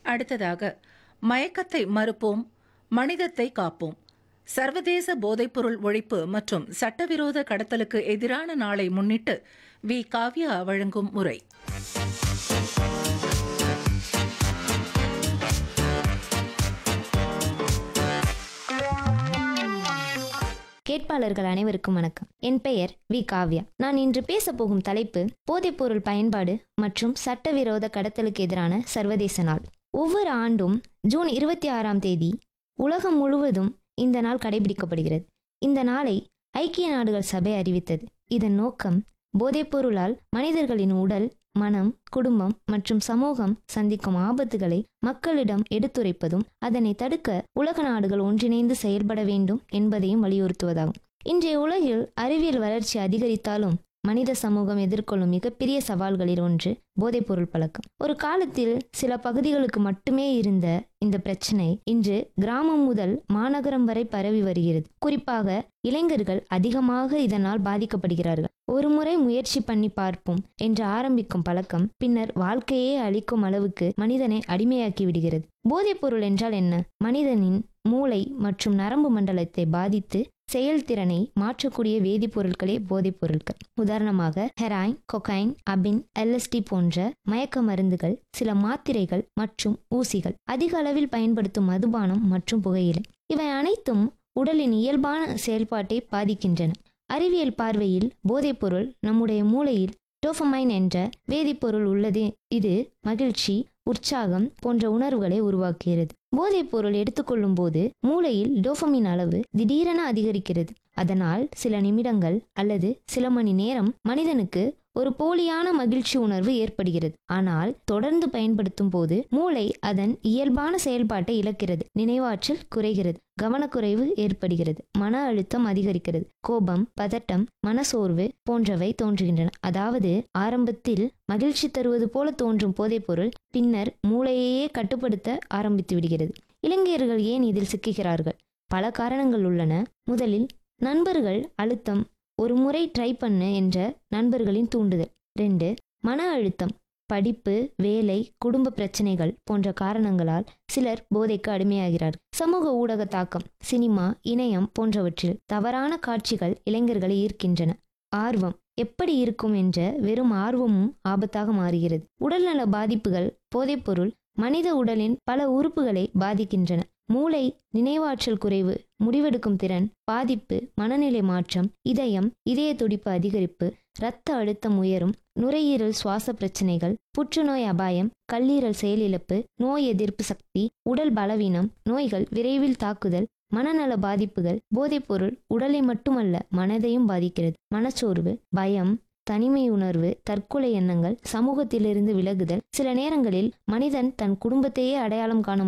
அடுத்ததாக மயக்கத்தை மறுப்போம் மனிதத்தை காப்போம் சர்வதேச போதைப்பொருள் ஒழிப்பு மற்றும் சட்டவிரோத கடத்தலுக்கு எதிரான நாளை முன்னிட்டு வி காவ்யா வழங்கும் உரை கேட்பாளர்கள் அனைவருக்கும் வணக்கம் என் பெயர் வி காவ்யா நான் இன்று பேச போகும் தலைப்பு போதைப்பொருள் பயன்பாடு மற்றும் சட்டவிரோத கடத்தலுக்கு எதிரான சர்வதேச நாள் ஒவ்வொரு ஆண்டும் ஜூன் இருபத்தி ஆறாம் தேதி உலகம் முழுவதும் இந்த நாள் கடைபிடிக்கப்படுகிறது இந்த நாளை ஐக்கிய நாடுகள் சபை அறிவித்தது இதன் நோக்கம் போதைப்பொருளால் மனிதர்களின் உடல் மனம் குடும்பம் மற்றும் சமூகம் சந்திக்கும் ஆபத்துகளை மக்களிடம் எடுத்துரைப்பதும் அதனை தடுக்க உலக நாடுகள் ஒன்றிணைந்து செயல்பட வேண்டும் என்பதையும் வலியுறுத்துவதாகும் இன்றைய உலகில் அறிவியல் வளர்ச்சி அதிகரித்தாலும் மனித சமூகம் எதிர்கொள்ளும் மிகப்பெரிய சவால்களில் ஒன்று போதைப்பொருள் பழக்கம் ஒரு காலத்தில் சில பகுதிகளுக்கு மட்டுமே இருந்த இந்த பிரச்சனை இன்று கிராமம் முதல் மாநகரம் வரை பரவி வருகிறது குறிப்பாக இளைஞர்கள் அதிகமாக இதனால் பாதிக்கப்படுகிறார்கள் ஒரு முறை முயற்சி பண்ணி பார்ப்போம் என்று ஆரம்பிக்கும் பழக்கம் பின்னர் வாழ்க்கையே அளிக்கும் அளவுக்கு மனிதனை அடிமையாக்கி விடுகிறது போதைப்பொருள் என்றால் என்ன மனிதனின் மூளை மற்றும் நரம்பு மண்டலத்தை பாதித்து செயல்திறனை மாற்றக்கூடிய வேதிப்பொருட்களே போதைப் பொருட்கள் உதாரணமாக ஹெராயின் கொகைன் அபின் எல்எஸ்டி போன்ற மயக்க மருந்துகள் சில மாத்திரைகள் மற்றும் ஊசிகள் அதிக அளவில் பயன்படுத்தும் மதுபானம் மற்றும் புகையிலை இவை அனைத்தும் உடலின் இயல்பான செயல்பாட்டை பாதிக்கின்றன அறிவியல் பார்வையில் போதைப்பொருள் நம்முடைய மூளையில் டோஃபமைன் என்ற வேதிப்பொருள் உள்ளது இது மகிழ்ச்சி உற்சாகம் போன்ற உணர்வுகளை உருவாக்குகிறது போதைப் பொருள் எடுத்துக்கொள்ளும் போது மூளையில் டோபமின் அளவு திடீரென அதிகரிக்கிறது அதனால் சில நிமிடங்கள் அல்லது சில மணி நேரம் மனிதனுக்கு ஒரு போலியான மகிழ்ச்சி உணர்வு ஏற்படுகிறது ஆனால் தொடர்ந்து பயன்படுத்தும் போது மூளை அதன் இயல்பான செயல்பாட்டை இழக்கிறது நினைவாற்றல் குறைகிறது கவனக்குறைவு ஏற்படுகிறது மன அழுத்தம் அதிகரிக்கிறது கோபம் பதட்டம் மனசோர்வு போன்றவை தோன்றுகின்றன அதாவது ஆரம்பத்தில் மகிழ்ச்சி தருவது போல தோன்றும் போதைப்பொருள் பின்னர் மூளையையே கட்டுப்படுத்த ஆரம்பித்து விடுகிறது இளைஞர்கள் ஏன் இதில் சிக்குகிறார்கள் பல காரணங்கள் உள்ளன முதலில் நண்பர்கள் அழுத்தம் ஒரு முறை ட்ரை பண்ணு என்ற நண்பர்களின் தூண்டுதல் ரெண்டு மன அழுத்தம் படிப்பு வேலை குடும்ப பிரச்சனைகள் போன்ற காரணங்களால் சிலர் போதைக்கு அடிமையாகிறார்கள் சமூக ஊடக தாக்கம் சினிமா இணையம் போன்றவற்றில் தவறான காட்சிகள் இளைஞர்களை ஈர்க்கின்றன ஆர்வம் எப்படி இருக்கும் என்ற வெறும் ஆர்வமும் ஆபத்தாக மாறுகிறது உடல்நல பாதிப்புகள் போதைப்பொருள் மனித உடலின் பல உறுப்புகளை பாதிக்கின்றன மூளை நினைவாற்றல் குறைவு முடிவெடுக்கும் திறன் பாதிப்பு மனநிலை மாற்றம் இதயம் இதய துடிப்பு அதிகரிப்பு இரத்த அழுத்தம் உயரும் நுரையீரல் சுவாச பிரச்சனைகள் புற்றுநோய் அபாயம் கல்லீரல் செயலிழப்பு நோய் எதிர்ப்பு சக்தி உடல் பலவீனம் நோய்கள் விரைவில் தாக்குதல் மனநல பாதிப்புகள் போதைப்பொருள் உடலை மட்டுமல்ல மனதையும் பாதிக்கிறது மனச்சோர்வு பயம் தனிமை உணர்வு தற்கொலை எண்ணங்கள் சமூகத்திலிருந்து விலகுதல் சில நேரங்களில் மனிதன் தன் குடும்பத்தையே அடையாளம் காண